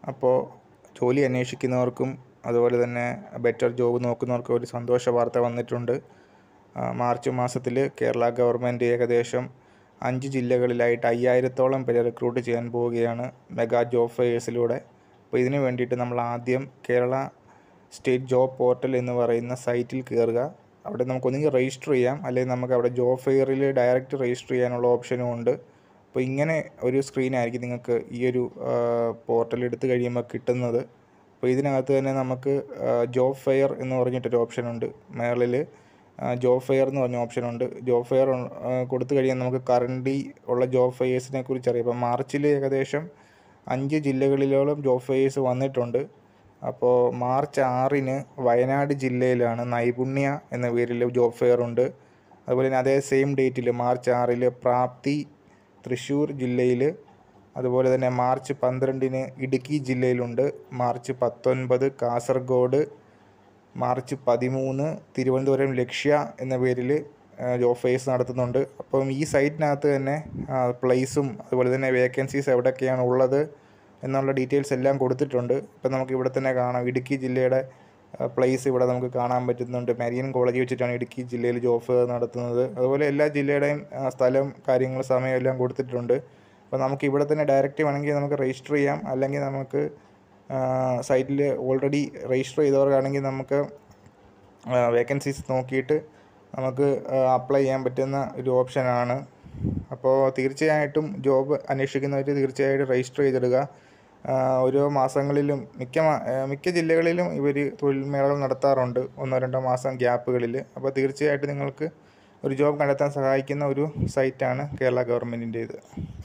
അപ്പോൾ ജോലി അന്വേഷിക്കുന്നവർക്കും അതുപോലെ തന്നെ ബെറ്റർ ജോബ് നോക്കുന്നവർക്കും ഒരു സന്തോഷ വാർത്ത വന്നിട്ടുണ്ട് ആ, മാർച്ച് മാസത്തിൽ കേരള ഗവൺമെൻറ് ഏകദേശം അഞ്ച് ജില്ലകളിലായിട്ട് അയ്യായിരത്തോളം പേരെ റിക്രൂട്ട് ചെയ്യാൻ പോവുകയാണ് മെഗാ ജോബ് ഫെയേഴ്സിലൂടെ അപ്പോൾ ഇതിന് വേണ്ടിയിട്ട് നമ്മൾ ആദ്യം കേരള സ്റ്റേറ്റ് ജോബ് പോർട്ടൽ എന്ന് പറയുന്ന സൈറ്റിൽ കയറുക അവിടെ നമുക്ക് ഒന്നുകിൽ രജിസ്റ്റർ ചെയ്യാം അല്ലെങ്കിൽ നമുക്ക് അവിടെ ജോബ് ഫെയറിൽ ഡയറക്റ്റ് രജിസ്റ്റർ ചെയ്യാനുള്ള ഓപ്ഷനും ഉണ്ട് അപ്പോൾ ഇങ്ങനെ ഒരു സ്ക്രീനായിരിക്കും നിങ്ങൾക്ക് ഈ ഒരു പോർട്ടൽ എടുത്തു കഴിയുമ്പോൾ കിട്ടുന്നത് അപ്പോൾ ഇതിനകത്ത് തന്നെ നമുക്ക് ജോബ് ഫെയർ എന്ന് പറഞ്ഞിട്ടൊരു ഓപ്ഷൻ ഉണ്ട് മേളിൽ ജോബ് ഫെയർ എന്ന് പറഞ്ഞ ഓപ്ഷൻ ഉണ്ട് ജോബ് ഫെയർ കൊടുത്തു കഴിയാൻ നമുക്ക് കറൻലി ഉള്ള ജോബ് ഫെയേഴ്സിനെ കുറിച്ച് അറിയാം അപ്പോൾ മാർച്ചിൽ ഏകദേശം അഞ്ച് ജില്ലകളിലോളം ജോബ് ഫെയേഴ്സ് വന്നിട്ടുണ്ട് അപ്പോൾ മാർച്ച് ആറിന് വയനാട് ജില്ലയിലാണ് നൈപുണ്യ എന്ന പേരിൽ ജോബ് ഫെയർ ഉണ്ട് അതുപോലെ തന്നെ അതേ സെയിം ഡേറ്റിൽ മാർച്ച് ആറിൽ പ്രാപ്തി തൃശ്ശൂർ ജില്ലയിൽ അതുപോലെ തന്നെ മാർച്ച് പന്ത്രണ്ടിന് ഇടുക്കി ജില്ലയിലുണ്ട് മാർച്ച് പത്തൊൻപത് കാസർഗോഡ് മാർച്ച് പതിമൂന്ന് തിരുവനന്തപുരം ലക്ഷ്യ എന്ന പേരിൽ ജോബ് ഫെയർസ് നടത്തുന്നുണ്ട് അപ്പം ഈ സൈറ്റിനകത്ത് തന്നെ പ്ലേസും അതുപോലെ തന്നെ വേക്കൻസീസ് എവിടെയൊക്കെയാണ് ഉള്ളത് എന്നുള്ള ഡീറ്റെയിൽസ് എല്ലാം കൊടുത്തിട്ടുണ്ട് ഇപ്പം നമുക്ക് ഇവിടെ തന്നെ കാണാം ഇടുക്കി ജില്ലയുടെ പ്ലേസ് ഇവിടെ നമുക്ക് കാണാൻ പറ്റുന്നുണ്ട് മരിയൻ കോളേജ് വെച്ചിട്ടാണ് ഇടുക്കി ജില്ലയിൽ ജോബ് ഫെയർ നടത്തുന്നത് അതുപോലെ എല്ലാ ജില്ലയുടെയും ആ, സ്ഥലം കാര്യങ്ങൾ സമയം എല്ലാം കൊടുത്തിട്ടുണ്ട് അപ്പോൾ നമുക്ക് ഇവിടെ തന്നെ ഡയറക്റ്റ് വേണമെങ്കിൽ നമുക്ക് രജിസ്റ്റർ ചെയ്യാം അല്ലെങ്കിൽ നമുക്ക് സൈറ്റിൽ ഓൾറെഡി രജിസ്റ്റർ ചെയ്തവർക്കാണെങ്കിൽ നമുക്ക് വേക്കൻസീസ് നോക്കിയിട്ട് നമുക്ക് അപ്ലൈ ചെയ്യാൻ പറ്റുന്ന ഒരു ഓപ്ഷനാണ് അപ്പോൾ തീർച്ചയായിട്ടും ജോബ് അന്വേഷിക്കുന്നവർ തീർച്ചയായിട്ടും രജിസ്റ്റർ ചെയ്തിടുക ആ, ഓരോ മാസങ്ങളിലും മിക്ക മാ- ആ, മിക്ക ജില്ലകളിലും ഇവർ തൊഴിൽ മേളകൾ നടത്താറുണ്ട് ഒന്നോ രണ്ടോ മാസം ഗ്യാപ്പുകളിൽ അപ്പോൾ തീർച്ചയായിട്ടും നിങ്ങൾക്ക് ഒരു ജോബ് കണ്ടെത്താൻ സഹായിക്കുന്ന ഒരു സൈറ്റാണ് കേരള ഗവൺമെൻറ്റിൻ്റേത്